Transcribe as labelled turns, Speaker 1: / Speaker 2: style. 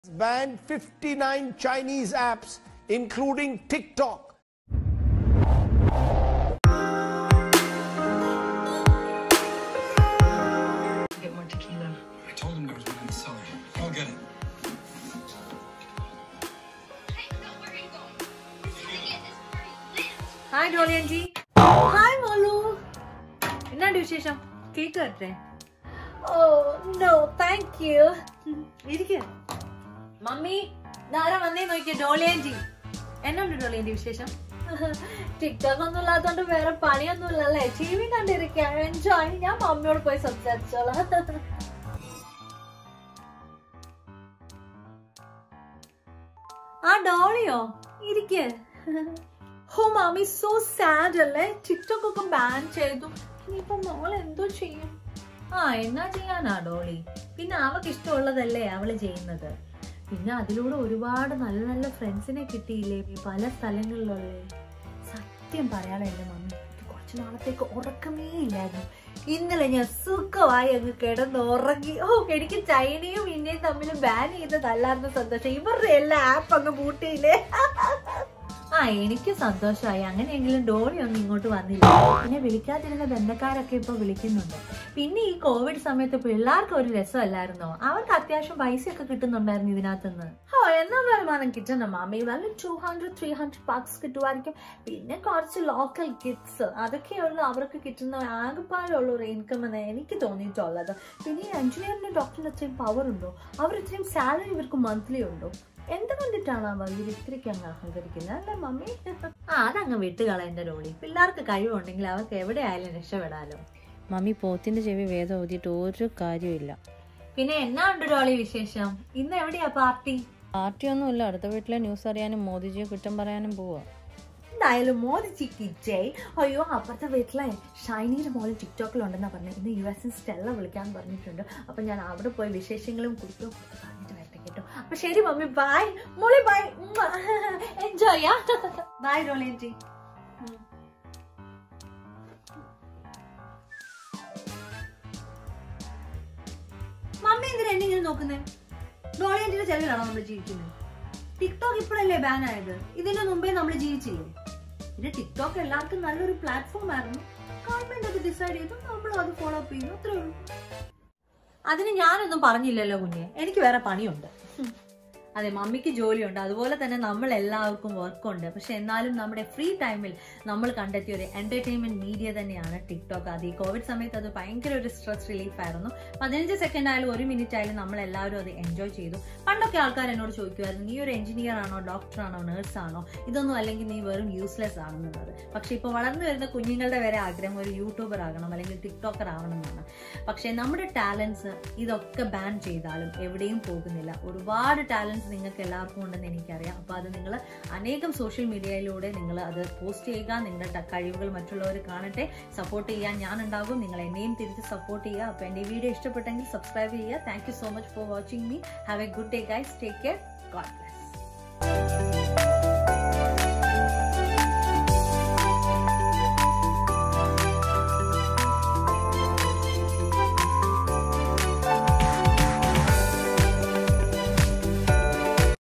Speaker 1: banned 59 Chinese apps, including TikTok.
Speaker 2: Get more tequila.
Speaker 3: I told him there was one in the cellar. I'll get it.
Speaker 2: Hi Dolly aunty hi മോളു എന്നാണ്ട് വിശേഷം cake കട്ടെ
Speaker 4: Oh, no, thank you.
Speaker 2: ഇരിക്ക mummy നാരാ വന്നേ നോക്കിയ Dolly anti എന്നുണ്ട് Dolly anti വിശേഷം
Speaker 4: ടിക്ടോക്ക് ഒന്നും ഇല്ലാത്തോണ്ട് വേറെ പണിയൊന്നും ഇല്ലല്ലേ ടി വി കണ്ടിരിക്കാൻ എൻജോയ് ഞാൻ മമ്മിയോട് പോയി സംസാരിച്ചോളാം
Speaker 2: ആ ഡോളിയോ ഇരിക്ക
Speaker 4: ഹോ മാമി സോ സാഡ് അല്ലേ ടിക്ടോക്ക് ഒക്കെ ബാൻ ചെയ്തു ഇനിയിപ്പോ മോൾ എന്തോ ചെയ്യും
Speaker 2: ആ എന്നാ ചെയ്യാനാ ഡോളി പിന്നെ അവക്ക് ഇഷ്ടമുള്ളതല്ലേ അവള് ചെയ്യുന്നത് പിന്നെ അതിലൂടെ ഒരുപാട് നല്ല നല്ല ഫ്രണ്ട്സിനെ കിട്ടിയില്ലേ പല സ്ഥലങ്ങളിലുള്ളേ സത്യം പറയാലോ എന്റെ മമ്മി എനിക്ക് കുറച്ച് നാളത്തേക്ക് ഉറക്കമേ ഇല്ലായിരുന്നു ഇന്നലെ ഞാൻ സുഖമായി അങ്ങ് കിടന്ന് ഉറങ്ങി ഓ എനിക്ക് ചൈനയും ഇന്ത്യയും തമ്മിൽ ബാൻ ചെയ്തതല്ലായിരുന്നു സന്തോഷം ഇവരുടെ എല്ലാ ആപ്പ് അങ്ങ് പൂട്ടിയില്ലേ ആ എനിക്ക് സന്തോഷമായി അങ്ങനെയെങ്കിലും ഡോളി ഒന്നും ഇങ്ങോട്ട് വന്നില്ല പിന്നെ വിളിക്കാതിരുന്ന ബന്ധക്കാരൊക്കെ ഇപ്പൊ വിളിക്കുന്നുണ്ട് പിന്നെ ഈ കോവിഡ് സമയത്ത് പിള്ളേർക്ക് ഒരു രസമല്ലായിരുന്നോ അവർക്ക് അത്യാവശ്യം പൈസയൊക്കെ കിട്ടുന്നുണ്ടായിരുന്നു ഇതിനകത്തുനിന്ന്
Speaker 4: ഓ എന്നാ വരുമാനം കിട്ടണം മാമി വല്ല two hundred three hundred packs കിട്ടുമായിരിക്കും പിന്നെ കുറച്ച് ലോക്കൽ കിഡ്സ് അതൊക്കെയുള്ളൂ അവർക്ക് കിട്ടുന്ന ആകെപ്പാടുള്ള ഒരു ഇൻകം എന്ന് എനിക്ക് തോന്നിയിട്ടുള്ളത് പിന്നെ ഈ എഞ്ചിനീയറിന്റെ ഡോക്ടറിന് അത്രയും പവർ ഉണ്ടോ അവർ ഇത്രയും സാലറി ഇവർക്ക് മന്ത്ലി ഉണ്ടോ എന്ത് കണ്ടിട്ടാണ് അവർ ഇവർ ഇത്രയ്ക്ക് അങ്ങ് അഹങ്കരിക്കുന്നത് അല്ലേ മമ്മി
Speaker 2: ആ അതങ്ങ് വിട്ടുകളയെന്റെ ഡോളി പിള്ളേർക്ക് കഴിവുണ്ടെങ്കിൽ അവർക്ക് എവിടെയായാലും രക്ഷപ്പെടാലോ
Speaker 5: മമ്മി പോത്തിന്റെ ചെവി വേദം ഓതിയിട്ട് ഒരു കാര്യമില്ല
Speaker 2: പിന്നെ എന്നാ ഉണ്ട് ഡോളി വിശേഷം ഇന്ന് എവിടെയാ പാർട്ടി
Speaker 5: പാർട്ടിയൊന്നുമില്ല അടുത്ത വീട്ടിലെ ന്യൂസ് അറിയാനും മോദിജിയെ കുറ്റം പറയാനും പോവാ
Speaker 4: എന്തായാലും മോദിജിക്ക് ജയ് അയ്യോ അപ്പുറത്തെ വീട്ടിലെ ഷൈനിയുടെ മോള് ടിക്ടോക്കിലുണ്ടെന്നാ പറഞ്ഞത് ഇന്ന് യു എസ് സ്റ്റെല്ല വിളിക്കാൻ പറഞ്ഞിട്ടുണ്ട് അപ്പൊ ഞാൻ അവിടെ പോയി വിശേഷങ്ങളും കുറിക്കും പറഞ്ഞിട്ട് വരട്ടെ കേട്ടോ അപ്പൊ ശരി മമ്മി ബൈ മോളി bye enjoy
Speaker 2: bye Dolly aunty mummy എന്തിനാ എന്നെ ഇങ്ങനെ നോക്കുന്നേ ഡോളി ആന്റിയുടെ ചെലവിലാണോ നമ്മൾ ജീവിക്കുന്നത് ടിക്ടോക്ക് ഇപ്പോഴല്ലേ ബാൻ ആയത് ഇതിന് മുമ്പേ നമ്മൾ ജീവിച്ചില്ലേ പിന്നെ ടിക്ടോക്ക് എല്ലാവർക്കും നല്ലൊരു പ്ലാറ്റ്ഫോം ആയിരുന്നു ഗവൺമെന്റ് അത് ഡിസൈഡ് ചെയ്തു നമ്മൾ അത് ഫോളോ അപ്പ് ചെയ്യുന്നു അത്രേ ഉള്ളൂ അതിന് ഞാനൊന്നും പറഞ്ഞില്ലല്ലോ കുഞ്ഞെ എനിക്ക് വേറെ പണിയുണ്ട് ഹും. അതെ മമ്മിക്ക് ജോലിയുണ്ട് അതുപോലെ തന്നെ നമ്മൾ എല്ലാവർക്കും വർക്കുണ്ട് പക്ഷെ എന്നാലും നമ്മുടെ ഫ്രീ ടൈമിൽ നമ്മൾ കണ്ടെത്തിയ ഒരു എന്റർടൈൻമെന്റ് മീഡിയ തന്നെയാണ് ടിക്ടോക്ക് അത് ഈ കോവിഡ് സമയത്ത് അത് ഭയങ്കര ഒരു സ്ട്രെസ് റിലീഫ് ആയിരുന്നു പതിനഞ്ച് സെക്കൻഡ് ആയാലും ഒരു മിനിറ്റ് ആയാലും നമ്മൾ എല്ലാവരും അത് എൻജോയ് ചെയ്തു പണ്ടൊക്കെ ആൾക്കാർ എന്നോട് ചോദിക്കുമായിരുന്നു നീ ഒരു എഞ്ചിനീയർ ആണോ ഡോക്ടർ ആണോ നേഴ്സ് ആണോ ഇതൊന്നും അല്ലെങ്കിൽ നീ വെറും യൂസ്ലെസ് ആണെന്നുള്ളത് പക്ഷെ ഇപ്പോൾ വളർന്നു വരുന്ന കുഞ്ഞുങ്ങളുടെ വരെ ആഗ്രഹം ഒരു യൂട്യൂബർ ആകണം അല്ലെങ്കിൽ ടിക്ടോക്കർ ആവണം എന്നാണ് പക്ഷെ നമ്മുടെ ടാലൻസ് ഇതൊക്കെ ബാൻ ചെയ്താലും എവിടെയും പോകുന്നില്ല ഒരുപാട് ടാലൻസ് നിങ്ങൾക്ക് എല്ലാവർക്കും ഉണ്ടെന്ന് എനിക്കറിയാം അപ്പോൾ അത് നിങ്ങൾ അനേകം സോഷ്യൽ മീഡിയയിലൂടെ നിങ്ങൾ അത് പോസ്റ്റ് ചെയ്യുക നിങ്ങളുടെ ട- കഴിവുകൾ മറ്റുള്ളവർ കാണട്ടെ സപ്പോർട്ട് ചെയ്യാൻ ഞാൻ ഉണ്ടാകും നിങ്ങൾ എന്നെയും തിരിച്ച് സപ്പോർട്ട് ചെയ്യുക അപ്പോൾ എൻ്റെ ഈ വീഡിയോ ഇഷ്ടപ്പെട്ടെങ്കിൽ സബ്സ്ക്രൈബ് ചെയ്യുക thank you so much for watching me have a good day guys take care God bless